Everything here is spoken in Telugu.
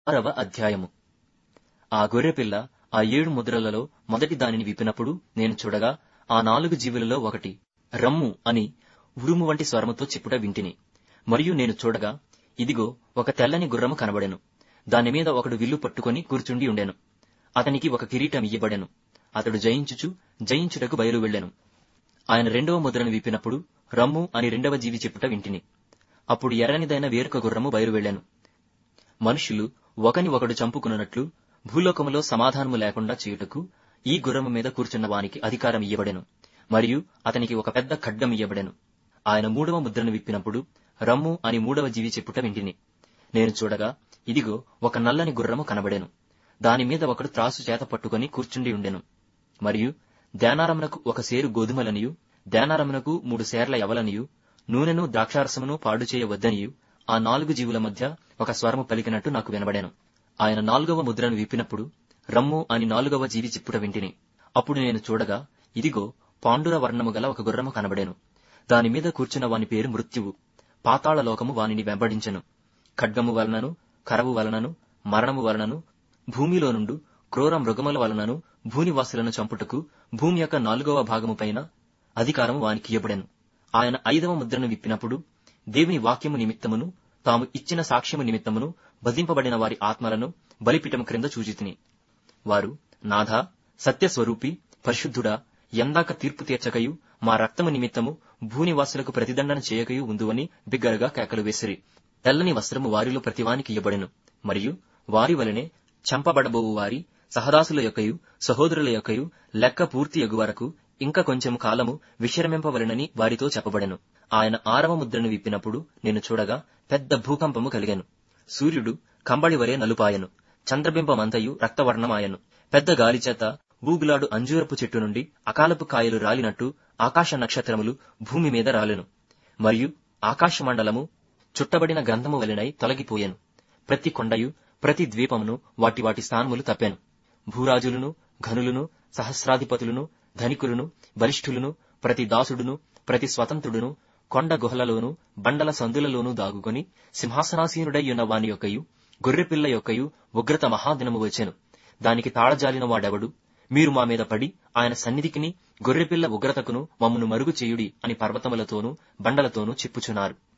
ఆరవ అధ్యాయము ఆ గొర్రెపిల్ల ఆ ఏడు ముద్రలలో మొదటి దానిని విప్పినప్పుడు నేను చూడగా ఆ నాలుగు జీవులలో ఒకటి రమ్ము అని ఉరుము వంటి స్వరముతో చెప్పుట వింటిని మరియు నేను చూడగా ఇదిగో ఒక తెల్లని గుర్రము కనబడెను దాని మీద ఒకడు విల్లు పట్టుకొని కూర్చుండి ఉండెను అతనికి ఒక కిరీటం ఇయ్యబడెను అతడు జయించుచు జయించుటకు బయలు వెళ్ళెను ఆయన రెండవ ముద్రను విప్పినప్పుడు రమ్ము అని రెండవ జీవి చెప్పుట వింటిని అప్పుడు ఎర్రనిదైన వేరొక గుర్రము బయలు వెళ్ళెను మనుషులు ఒకని ఒకడు చంపుకున్నట్లు భూలోకములో సమాధానము లేకుండా చేయుటకు ఈ గుర్రము మీద కూర్చున్న వానికి అధికారం ఇయ్యబడెను మరియు అతనికి ఒక పెద్ద ఖడ్గం ఇయ్యబడెను ఆయన మూడవ ముద్రను విప్పినప్పుడు రమ్ము అని మూడవ జీవి చెప్పుట వింటిని నేను చూడగా ఇదిగో ఒక నల్లని గుర్రము కనబడెను దాని మీద ఒకడు త్రాసు చేత పట్టుకొని కూర్చుండి ఉండెను మరియు ధ్యానారమునకు ఒక సేరు గోధుమలనియు ధ్యానారమునకు మూడు సేర్ల ఎవలనియు నూనెను ద్రాక్షారసమును పాడు చేయవద్దనియు ఆ నాలుగు జీవుల మధ్య ఒక స్వరము పలికినట్టు నాకు వినబడెను ఆయన నాలుగవ ముద్రను విప్పినప్పుడు రమ్ము అని నాలుగవ జీవి చెప్పుట వింటిని అప్పుడు నేను చూడగా ఇదిగో పాండుర వర్ణము గల ఒక గుర్రము కనబడెను దాని మీద కూర్చున్న వాని పేరు మృత్యువు పాతాళ లోకము వానిని వెంబడించెను ఖడ్గము వలనను కరవు వలనను మరణము వలనను భూమిలో నుండు క్రూర మృగముల వలనను భూనివాసులను చంపుటకు భూమి యొక్క నాలుగవ భాగము పైన అధికారం వానికి ఇవ్వబడెను ఆయన ఐదవ ముద్రను విప్పినప్పుడు దేవుని వాక్యము నిమిత్తమును తాము ఇచ్చిన సాక్ష్యము నిమిత్తమును వధింపబడిన వారి ఆత్మలను బలిపీఠము క్రింద చూచితిని వారు నాథ సత్యస్వరూపి పరిశుద్ధుడా ఎందాక తీర్పు తీర్చకయు మా రక్తము నిమిత్తము భూనివాసులకు ప్రతిదండన చేయకయు ఉందువని బిగ్గరగా కేకలు వేసిరి తెల్లని వస్త్రము వారిలో ప్రతివానికి ఇవ్వబడెను మరియు వారి వలనే చంపబడబోవు వారి సహదాసుల యొక్కయు సహోదరుల యొక్కయు లెక్క పూర్తి ఎగు వరకు ఇంకా కొంచెం కాలము విశ్రమింపవలెనని వారితో చెప్పబడెను ఆయన ఆరవ ముద్రను విప్పినప్పుడు నేను చూడగా పెద్ద భూకంపము కలిగెను సూర్యుడు కంబళి వరే నలుపాయను చంద్రబింబమంతయు రక్తవర్ణమాయను పెద్ద గాలిచేత ఊగులాడు అంజూరపు చెట్టు నుండి అకాలపు కాయలు రాలినట్టు ఆకాశ నక్షత్రములు భూమి మీద రాలెను మరియు ఆకాశ మండలము చుట్టబడిన గ్రంథము వలెనై తొలగిపోయెను ప్రతి కొండయు ప్రతి ద్వీపమును వాటి వాటి స్థానములు తప్పాను భూరాజులను ఘనులను సహస్రాధిపతులను ధనికులను బలిష్ఠులను ప్రతి దాసుడును ప్రతి స్వతంత్రుడును కొండ గుహలలోను బండల సందులలోనూ దాగుకొని సింహాసనాసీనుడై ఉన్న వాని యొక్కయు గొర్రెపిల్ల యొక్కయు ఉగ్రత మహాదినము వచ్చెను దానికి తాళజాలిన వాడెవడు మీరు మా మీద పడి ఆయన సన్నిధికిని గొర్రెపిల్ల ఉగ్రతకును మమ్మను మరుగు చేయుడి అని పర్వతములతోనూ బండలతోనూ చెప్పుచున్నారు